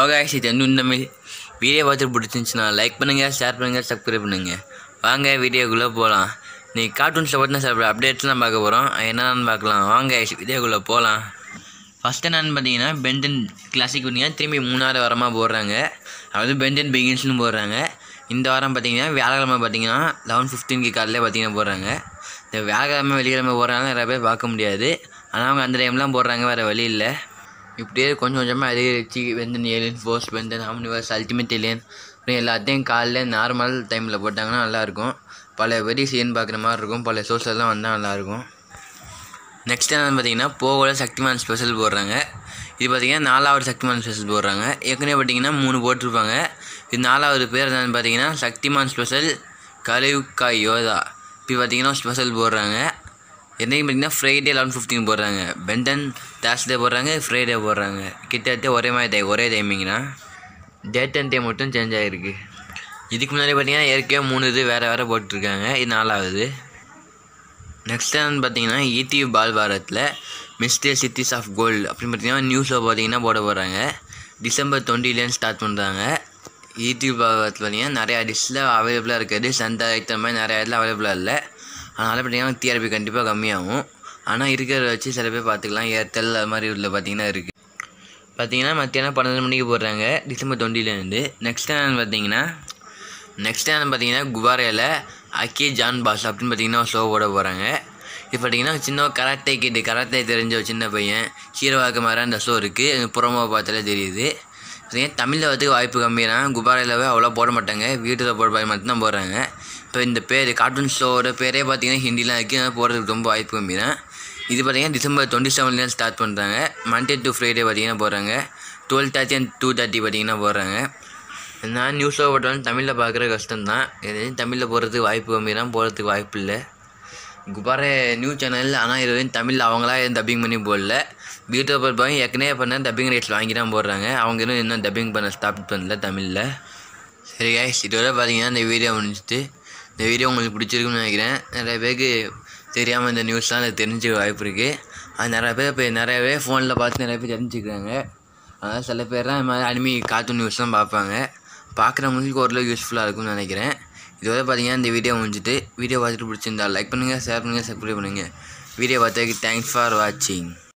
guys இது வந்து இந்த மாதிரி வீடியோ பார்த்து பிடிச்சிருந்துச்சுன்னா லைக் பண்ணுங்கள் ஷேர் பண்ணுங்கள் சப்ஸ்கிரைப் பண்ணுங்கள் வாங்க வீடியோக்குள்ளே போகலாம் நீ கார்ட்டூன்ஸில் பார்த்தா சார் அப்டேட்ஸ்லாம் பார்க்க போகிறோம் என்னென்னு பார்க்கலாம் வாங்க வீடியோக்குள்ளே போகலாம் ஃபஸ்ட் என்னன்னு பார்த்தீங்கன்னா பென்டன் கிளாசிக் பார்த்தீங்கன்னா திரும்பி மூணாவது வாரமாக போடுறாங்க அதாவது பென்டன் பிகின்ஸ்னு போடுறாங்க இந்த வாரம் பார்த்தீங்கன்னா வியாழக்கிழமை பார்த்தீங்கன்னா லெவன் ஃபிஃப்டீனுக்கு காலையில் பார்த்தீங்கன்னா போடுறாங்க இந்த வியாழக்கிழமை வெள்ளிக்கிழமை போடுறாங்க நிறைய பேர் பார்க்க முடியாது ஆனால் அவங்க அந்த டைம்லாம் போடுறாங்க வேறு வழி இல்லை இப்படியே கொஞ்சம் கொஞ்சமாக அதிகரிச்சு Ben Ten alien force Ben Ten omniverse ultimate alien இப்படி எல்லாத்தையும் காலைல நார்மல் டைமில் போட்டாங்கன்னா நல்லாயிருக்கும் பல வெடி சீன் பார்க்குற மாதிரி இருக்கும் பல சோர்ஸெல்லாம் வந்தால் நல்லாயிருக்கும் நெக்ஸ்ட் என்னன்னு பார்த்தீங்கன்னா போகோல சக்திமான் ஸ்பெஷல் போடுறாங்க இது பார்த்தீங்கன்னா நாலாவது சக்திமான் ஸ்பெஷல் போடுறாங்க ஏற்கனவே பார்த்தீங்கன்னா மூணு போட்டிருப்பாங்க இது நாலாவது பேர் என்னன்னு பார்த்தீங்கன்னா சக்திமான் ஸ்பெஷல் கலிவுக்காய் யோதா இப்போ பார்த்தீங்கன்னா ஸ்பெஷல் போடுறாங்க என்னைக்கு பார்த்தீங்கன்னா ஃப்ரைடே லெவன் ஃபிஃப்டின் போடுறாங்க பென்டன் தேர்ஸ்டே போடுறாங்க ஃப்ரைடே போடுறாங்க கிட்டத்தட்ட ஒரே மாதிரி டைம் ஒரே டைமிங்னா டேட் அண்ட் டைம் மட்டும் சேஞ்ச் ஆகிருக்கு இதுக்கு முன்னாடி பார்த்தீங்கன்னா ஏற்கனவே மூணு இது வேறு வேறு போட்டிருக்காங்க இது நாலாவது நெக்ஸ்ட் என்னன்னு பார்த்தீங்கன்னா ஈடிவி பால் பாரத்தில் மிஸ்டர் சிட்டிஸ் ஆஃப் கோல்டு அப்படின்னு பார்த்தீங்கன்னா நியூஸில் பார்த்தீங்கன்னா போட போகிறாங்க டிசம்பர் டுவெண்ட்டிலேருந்து ஸ்டார்ட் பண்ணுறாங்க ஈடிவி பாரத்தில் பார்த்தீங்கன்னா நிறையா டிஷ்ஷில் அவைலபிளாக இருக்குது சந்தா ஐட்டம் மாதிரி நிறையா இடத்துல அவைலபிளாக இல்லை அதனால் பார்த்தீங்கன்னா டிஆர்பி கண்டிப்பாக கம்மியாகும் ஆனால் இருக்கிறத வச்சு சில பேர் பார்த்துக்கலாம் ஏர்டெல் அது மாதிரி உள்ள பார்த்தீங்கன்னா இருக்குது பார்த்தீங்கன்னா மத்தியானம் பன்னெண்டு மணிக்கு போடுறாங்க டிசம்பர் டுவெண்ட்டிலேருந்து நெக்ஸ்ட் என்னென்னு பார்த்தீங்கன்னா நெக்ஸ்ட் என்னென்னு பார்த்தீங்கன்னா குவாரையில் அக்கி ஜான் பாஸ் அப்படின்னு பார்த்தீங்கன்னா ஷோ போட போகிறாங்க இது பார்த்தீங்கன்னா சின்ன கராத்தே கிட்டு கராத்தே தெரிஞ்ச ஒரு சின்ன பையன் ஹீரோவாக்க மாதிரி அந்த ஷோ இருக்குது புறமா பார்த்தாலே தெரியுது பார்த்தீங்கன்னா தமிழில் வரதுக்கு வாய்ப்பு கம்மினா குபாரையிலவே அவ்வளோ போட மாட்டாங்க வீட்டில் போட பாய் மட்டும்தான் போடுறாங்க இப்போ இந்த பேர் கார்ட்டூன் ஷோவோட பேரே பார்த்தீங்கன்னா ஹிந்திலாம் இருக்குது அதனால் போடுறதுக்கு ரொம்ப வாய்ப்பு கம்மி தான் இது பார்த்தீங்கன்னா டிசம்பர் டுவெண்ட்டி செவன்லேருந்து ஸ்டார்ட் பண்ணுறாங்க மண்டே டு ஃப்ரைடே பார்த்தீங்கன்னா போடுறாங்க twelve thirty and two thirty பார்த்தீங்கன்னா போடுறாங்க நான் நியூஸில் போட்டாலும் தமிழில் பார்க்குற கஷ்டம் தான் இது தமிழில் போடுறதுக்கு வாய்ப்பு கம்மி தான் போடுறதுக்கு வாய்ப்பு இல்லை குபார நியூஸ் சேனல் ஆனால் இது வரையும் தமிழில் அவங்களா எதுவும் டப்பிங் பண்ணி போடல வீட்டில் போய் ஏற்கனவே பண்ண டப்பிங் ரைட்ஸ் வாங்கி தான் போடுறாங்க அவங்க இன்னும் இன்னும் டப்பிங் பண்ண ஸ்டாப் பண்ணல தமிழில் சரி கைஸ் இதோட பார்த்தீங்கன்னா இந்த வீடியோ முடிஞ்சுட்டு இந்த வீடியோ உங்களுக்கு பிடிச்சிருக்குன்னு நினைக்கிறேன் நிறைய பேருக்கு தெரியாமல் இந்த நியூஸ்லாம் எனக்கு தெரிஞ்சுக்க வாய்ப்பு இருக்குது அது நிறைய பேர் இப்போ நிறைய பேர் ஃபோனில் பார்த்து நிறைய பேர் தெரிஞ்சுக்கிறாங்க அதனால் சில பேர்லாம் இந்த மாதிரி அனிமி கார்ட்டூன் நியூஸ்லாம் பார்ப்பாங்க பார்க்குறவங்களுக்கு ஓரளவு யூஸ்ஃபுல்லாக இருக்கும்னு நினைக்கிறேன் இதோட பார்த்தீங்கன்னா இந்த வீடியோ முடிஞ்சுட்டு வீடியோ பார்த்துட்டு பிடிச்சிருந்தா லைக் பண்ணுங்கள் ஷேர் பண்ணுங்கள் சப்ஸ்கிரைப் பண்ணுங்கள் வீடியோ பார்த்ததுக்கு தேங்க்ஸ் ஃபார் வாட்சிங்